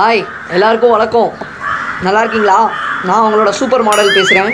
hi எல்லாருக்கும் வணக்கம் நல்லா இருக்கீங்களா நான் உங்களோட சூப்பர் மாடல் பேசுகிறேன்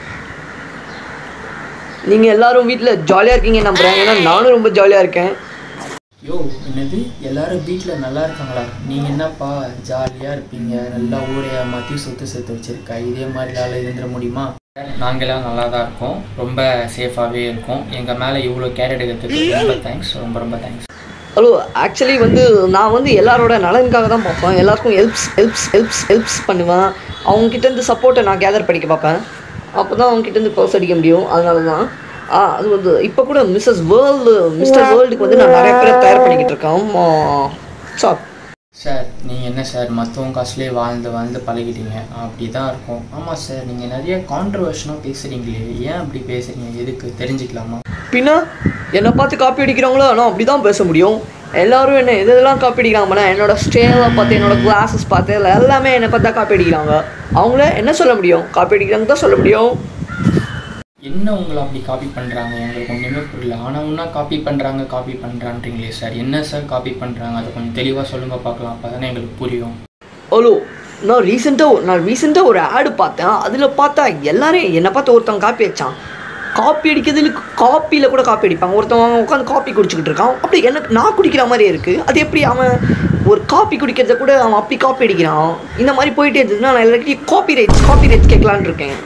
நீங்கள் எல்லாரும் வீட்டில் ஜாலியாக இருக்கீங்கன்னு நம்புகிறேன் ஏன்னா நானும் ரொம்ப ஜாலியாக இருக்கேன் யோ என்னது எல்லாரும் வீட்டில் நல்லா இருக்காங்களா நீங்கள் என்னப்பா ஜாலியாக இருப்பீங்க நல்லா ஊரை ஏமாற்றி சொத்து சேர்த்து வச்சிருக்க இதே மாதிரி நாள் இருந்துட முடியுமா நாங்களாம் நல்லா தான் இருக்கோம் ரொம்ப சேஃபாகவே இருக்கோம் எங்கள் மேலே இவ்வளோ கேர் எடுக்கிறதுக்கு ரொம்ப தேங்க்ஸ் ரொம்ப ரொம்ப தேங்க்ஸ் ஹலோ ஆக்சுவலி வந்து நான் வந்து எல்லாரோட நலனுக்காக தான் பார்ப்பேன் எல்லாருக்கும் ஹெல்ப்ஸ் ஹெல்ப்ஸ் ஹெல்ப்ஸ் ஹெல்ப்ஸ் பண்ணுவேன் அவங்ககிட்டேருந்து சப்போர்ட்டை நான் கேதர் பண்ணிக்க பார்ப்பேன் அப்போ தான் அவங்ககிட்டேருந்து பர்ஸ் அடிக்க முடியும் அதனால தான் ஆ அது வந்து இப்போ கூட மிஸ்ஸஸ் வேர்ல்டு மிஸ்டர் வேர்ல்டுக்கு வந்து நான் நிறைய பேரை தயார் பண்ணிக்கிட்டு இருக்கேன் சாப் சார் நீங்கள் என்ன சார் மற்றவங்க காசுலேயே வாழ்ந்து வாழ்ந்து பழகிட்டீங்க அப்படி தான் இருக்கும் ஆமாம் சார் நீங்கள் நிறைய கான்ட்ரவர்ஷனாக பேசுகிறீங்களே ஏன் அப்படி பேசுகிறீங்க எதுக்கு தெரிஞ்சுக்கலாமா பின்ன என்னை பார்த்து காப்பி அடிக்கிறாங்களோ நான் அப்படி தான் பேச முடியும் எல்லாரும் என்ன எது எதெல்லாம் காப்பி அடிக்கிறாங்கன்னா என்னோட ஸ்டேலை பார்த்து என்னோட கிளாஸஸ் பார்த்து இல்லை எல்லாமே என்னை பார்த்து தான் காப்பி அடிக்கிறாங்க அவங்கள என்ன சொல்ல முடியும் காப்பி அடிக்கிறாங்க தான் சொல்ல முடியும் என்ன உங்களை அப்படி காப்பி பண்ணுறாங்க எங்களுக்கு ஒன்றுமே புரியல ஆனால் ஒன்றா காப்பி பண்ணுறாங்க காப்பி பண்ணுறான்றீங்களே சார் என்ன சார் காப்பி பண்ணுறாங்க அதை கொஞ்சம் தெளிவாக சொல்லுங்கள் பார்க்கலாம் அப்போ தானே எங்களுக்கு புரியும் ஹலோ நான் ரீசெண்டாக நான் ரீசெண்டாக ஒரு ஆடு பார்த்தேன் அதில் பார்த்தா எல்லாரும் என்னை பார்த்து ஒருத்தன் காப்பி அடிச்சான் காப்பி அடிக்கிறதுல காப்பியில் கூட காப்பி அடிப்பாங்க ஒருத்தவங்க உட்காந்து காப்பி குடிச்சிக்கிட்டு இருக்கான் அப்படி எனக்கு நான் குடிக்கிற மாதிரியே இருக்குது அது எப்படி அவன் ஒரு காப்பி குடிக்கிறத கூட அவன் அப்படி காப்பி அடிக்கிறான் இந்த மாதிரி போயிட்டே இருந்ததுன்னா நான் எல்லாருக்கும் காப்பி ரைட்ஸ் காப்பி ரைட்ஸ் கேட்கலான்னு இருக்கேன்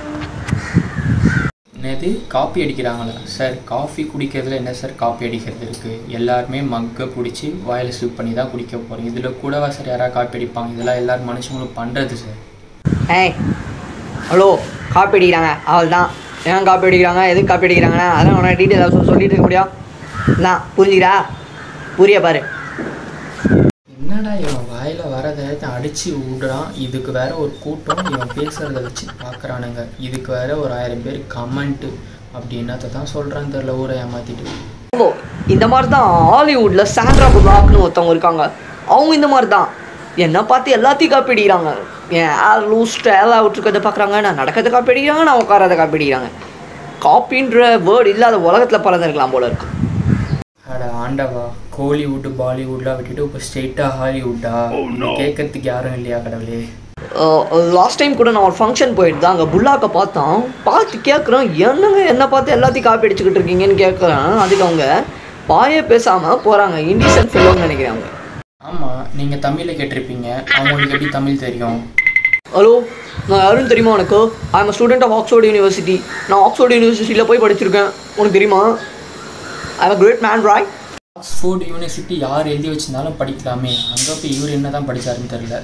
என்னது காப்பி அடிக்கிறாங்களா சார் காஃபி குடிக்கிறதுல என்ன சார் காப்பி அடிக்கிறது இருக்குது எல்லாருமே மக்கை பிடிச்சி வாயில் ஸ்லிப் பண்ணி தான் குடிக்க போகிறோம் இதில் கூடவா சார் யாராவது காப்பி அடிப்பாங்க இதெல்லாம் எல்லாரும் மனுஷங்களும் பண்ணுறது சார் ஏய் ஹலோ காப்பி அடிக்கிறாங்க அவள் தான் ஏன் காப்பி அடிக்கிறாங்க எதுக்கு காப்பி அடிக்கிறாங்கன்னா அதெல்லாம் உனக்கு டீட்டெயில் சொல்லிட்டு இருக்க முடியும் நான் புரிஞ்சுக்கிறா புரிய பாரு என்னடா இவன் வாயில் வரதை அடித்து விடுறான் இதுக்கு வேற ஒரு கூட்டம் இவன் பேசுகிறத வச்சு பார்க்குறானுங்க இதுக்கு வேற ஒரு ஆயிரம் பேர் கமெண்ட்டு அப்படி என்னத்தை தான் சொல்கிறான்னு தெரில ஊரை ஏமாற்றிட்டு ஓ இந்த மாதிரி தான் ஹாலிவுட்டில் சாண்ட்ரா புல்லாக்னு ஒருத்தவங்க இருக்காங்க அவங்க இந்த மாதிரி தான் என்னை பார்த்து எல்லாத்தையும் காப்பி அடிக்கிறாங்க என் ஆர் லூஸ் ஸ்டைலாக விட்டுருக்கதை பார்க்குறாங்க நான் நடக்கிறத காப்பி அடிக்கிறாங்க நான் உட்காரத காப்பி அடிக்கிறாங்க காப்பின்ற வேர்டு இல்லாத உலகத்தில் பிறந்திருக்கலாம் போல இருக்கு அட ஆண்டவா கோலிவுட் பாலிவுட்லாம் விட்டுட்டு இப்போ ஸ்ட்ரெயிட்டாக ஹாலிவுட்டா கேட்கறதுக்கு யாரும் இல்லையா கடவுளே லாஸ்ட் டைம் கூட நான் ஒரு ஃபங்க்ஷன் போயிட்டு தான் அங்கே புல்லாக்க பார்த்தோம் பார்த்து கேட்குறோம் என்னங்க என்ன பார்த்து எல்லாத்தையும் காப்பி அடிச்சுக்கிட்டு இருக்கீங்கன்னு கேட்குறேன் அதுக்கு அவங்க பாயே பேசாமல் போகிறாங்க இண்டிசன் ஃபெல்லோன்னு நினைக்கிறேன் அவங்க ஆமாம் நீங்கள் தமிழில் கேட்டிருப்பீங்க அவங்களுக்கு எப்படி தமிழ் தெரியும் ஹலோ நான் யாருன்னு தெரியுமா உனக்கு I am student of Oxford University நான் ஆக்ஸ்ஃபோர்ட் யூனிவர்சிட்டியில் போய் படிச்சிருக்கேன் உனக்கு தெரியுமா I am great man Roy Oxford University யார் எழுதி வச்சிருந்தாலும் படிக்கலாமே அங்கே போய் இவர் என்ன தான் படிச்சாருன்னு தெரியல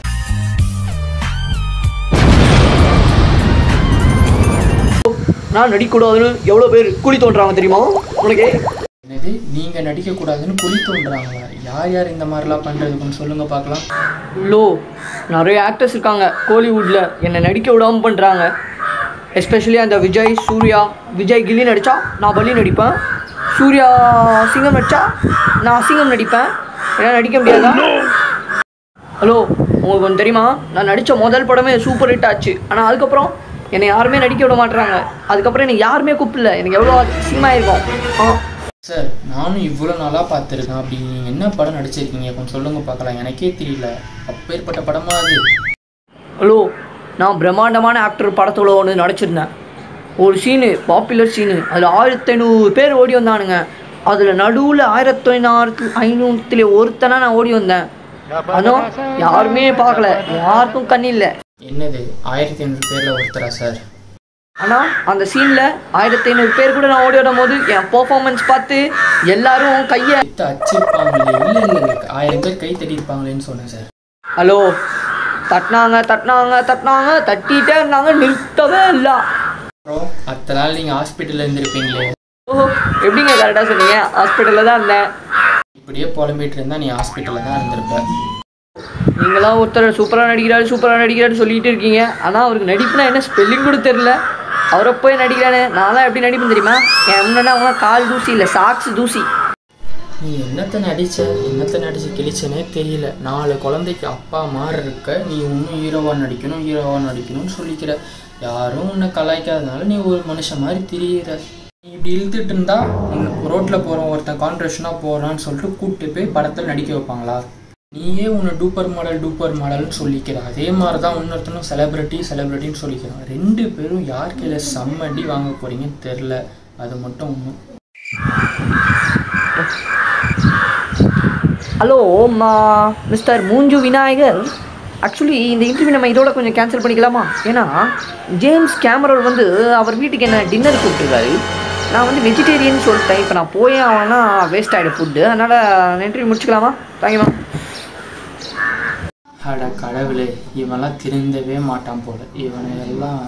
நான் நடிக்கக்கூடாதுன்னு எவ்வளோ பேர் குழி தோன்றாங்க தெரியுமா உனக்கு என்னது நீங்கள் நடிக்கக்கூடாதுன்னு குழி தோன்றாங்களா யார் யார் இந்த மாதிரிலாம் பண்ணுறதுக்குன்னு சொல்லுங்கள் பார்க்கலாம் லோ நிறைய ஆக்டர்ஸ் இருக்காங்க கோலிவுட்டில் என்னை நடிக்க விடாமல் பண்ணுறாங்க எஸ்பெஷலி அந்த விஜய் சூர்யா விஜய் கில்லி நடித்தா நான் பலி நடிப்பேன் சூர்யா சிங்கம் நடித்தா நான் சிங்கம் நடிப்பேன் ஏன்னா நடிக்க முடியாதா ஹலோ உங்களுக்கு ஒன்று தெரியுமா நான் நடித்த முதல் படமே சூப்பர் ஹிட் ஆச்சு ஆனால் அதுக்கப்புறம் என்னை யாருமே நடிக்க விட மாட்றாங்க அதுக்கப்புறம் எனக்கு யாருமே கூப்பிடல எனக்கு எவ்வளோ அசிங்கமாக இருக்கும் ஆ சார் நானும் இவ்வளோ நாளாக பார்த்துருக்கேன் அப்படி நீங்கள் என்ன படம் நடிச்சிருக்கீங்க கொஞ்சம் சொல்லுங்கள் பார்க்கலாம் எனக்கே தெரியல அப்பேற்பட்ட படமா அது ஹலோ நான் பிரம்மாண்டமான ஆக்டர் படத்தோட ஒன்று நடிச்சிருந்தேன் ஒரு சீனு பாப்புலர் சீனு அதில் ஆயிரத்தி ஐநூறு பேர் ஓடி வந்தானுங்க அதில் நடுவில் ஆயிரத்தி ஐநாயிரத்து ஐநூற்றுல ஒருத்தனா நான் ஓடி வந்தேன் அதுவும் யாருமே பார்க்கல யாருக்கும் கண் இல்லை என்னது ஆயிரத்தி ஐநூறு பேரில் ஒருத்தரா சார் ஆனால் அந்த சீனில் ஆயிரத்தி ஐநூறு பேர் கூட நான் ஓடி வரும் போது என் பெர்ஃபார்மன்ஸ் பார்த்து எல்லாரும் கையை எடுத்து அச்சிருப்பாங்களே இல்லை இல்லை இல்லை ஆயிரம் பேர் கை தட்டியிருப்பாங்களேன்னு சொன்னேன் சார் ஹலோ தட்டினாங்க தட்டினாங்க தட்டினாங்க தட்டிகிட்டே இருந்தாங்க நிறுத்தவே இல்லை அப்புறம் அத்தனை நாள் நீங்கள் ஹாஸ்பிட்டலில் இருந்திருப்பீங்களே ஓஹோ எப்படிங்க கரெக்டாக சொன்னீங்க ஹாஸ்பிட்டலில் தான் இருந்தேன் இப்படியே புலம்பிட்டு இருந்தா நீ ஹாஸ்பிட்டலில் தான் இருந்திருப்ப நீங்களாம் ஒருத்தர் சூப்பராக நடிக்கிறாரு சூப்பராக நடிக்கிறாரு சொல்லிட்டு இருக்கீங்க ஆனால் அவருக்கு நடிப்புனா என்ன ஸ்பெல்லிங் கூட தெரில அவரை போய் நடிக்கிறானே நான்லாம் எப்படி நடிப்பேன் தெரியுமா என் முன்னாடி அவங்களாம் கால் தூசி இல்லை சாக்ஸ் தூசி நீ என்னத்தை நடிச்ச என்னத்தை நடிச்சு கிழிச்சனே தெரியல நாலு குழந்தைக்கு அப்பா மாறு இருக்க நீ இன்னும் ஹீரோவா நடிக்கணும் ஹீரோவா நடிக்கணும்னு சொல்லிக்கிற யாரும் உன்னை கலாய்க்காதனால நீ ஒரு மனுஷன் மாதிரி திரியிற நீ இப்படி இழுத்துட்டு இருந்தா ரோட்டில் போகிற ஒருத்தன் கான்ட்ரேஷனாக போகிறான்னு சொல்லிட்டு கூப்பிட்டு போய் படத்தில் நடிக்க வைப்பாங்களா நீயே உன்னை டூப்பர் மாடல் டூப்பர் மாடல்னு சொல்லிக்கிற அதே மாதிரி தான் இன்னொருத்தனும் செலிப்ரிட்டி செலிப்ரிட்டின்னு சொல்லிக்கிறான் ரெண்டு பேரும் யார் கையில் செம்மடி வாங்க போறீங்கன்னு தெரில அது மட்டும் ஒன்றும் ஹலோ மா மிஸ்டர் மூஞ்சு விநாயகர் ஆக்சுவலி இந்த இன்டர்வியூ நம்ம இதோட கொஞ்சம் கேன்சல் பண்ணிக்கலாமா ஏன்னா ஜேம்ஸ் கேமரோல் வந்து அவர் வீட்டுக்கு என்ன டின்னர் கூப்பிட்டுருக்காரு நான் வந்து வெஜிடேரியன் சொல்லிட்டேன் இப்போ நான் போயே ஆகணும்னா வேஸ்ட் ஆகிடும் ஃபுட்டு அதனால் இன்டர்வியூ முடிச்சுக்கலாமா தேங்க்யூ மேம் அட கடவுளே இவன்லாம் திருந்தவே மாட்டான் போல இவனை எல்லாம்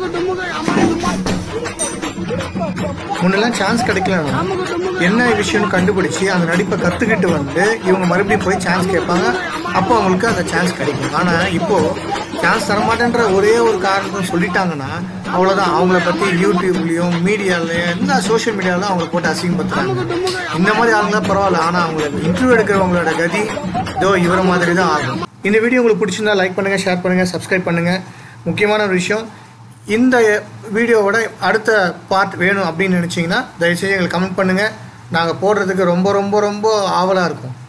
முன்னெல்லாம் சான்ஸ் கிடைக்கலன்னா என்ன விஷயம்னு கண்டுபிடிச்சி அந்த நடிப்பை கற்றுக்கிட்டு வந்து இவங்க மறுபடியும் போய் சான்ஸ் கேட்பாங்க அப்போ அவங்களுக்கு அந்த சான்ஸ் கிடைக்கும் ஆனால் இப்போ சான்ஸ் தரமாட்டேன்ற ஒரே ஒரு காரணத்தை சொல்லிட்டாங்கன்னா அவ்வளோதான் அவங்கள பற்றி யூடியூப்லேயும் மீடியாலையும் எல்லா சோஷியல் மீடியாவிலும் அவங்கள போட்டு அசிங்கப்படுத்துறாங்க இந்த மாதிரி ஆளுங்க பரவாயில்ல ஆனால் அவங்களுக்கு இன்டர்வியூ எடுக்கிறவங்களோட கதி இதோ இவர மாதிரி தான் ஆகும் இந்த வீடியோ உங்களுக்கு பிடிச்சிருந்தா லைக் பண்ணுங்கள் ஷேர் பண்ணுங்கள் சப்ஸ்கிரைப் பண்ணுங்கள் முக்கியமான ஒரு விஷயம் இந்த வீடியோவோட அடுத்த பார்ட் வேணும் அப்படின்னு நினச்சிங்கன்னா தயவுசெய்து எங்களுக்கு கமெண்ட் பண்ணுங்கள் நாங்கள் போடுறதுக்கு ரொம்ப ரொம்ப ரொம்ப ஆவலாக இருக்கும்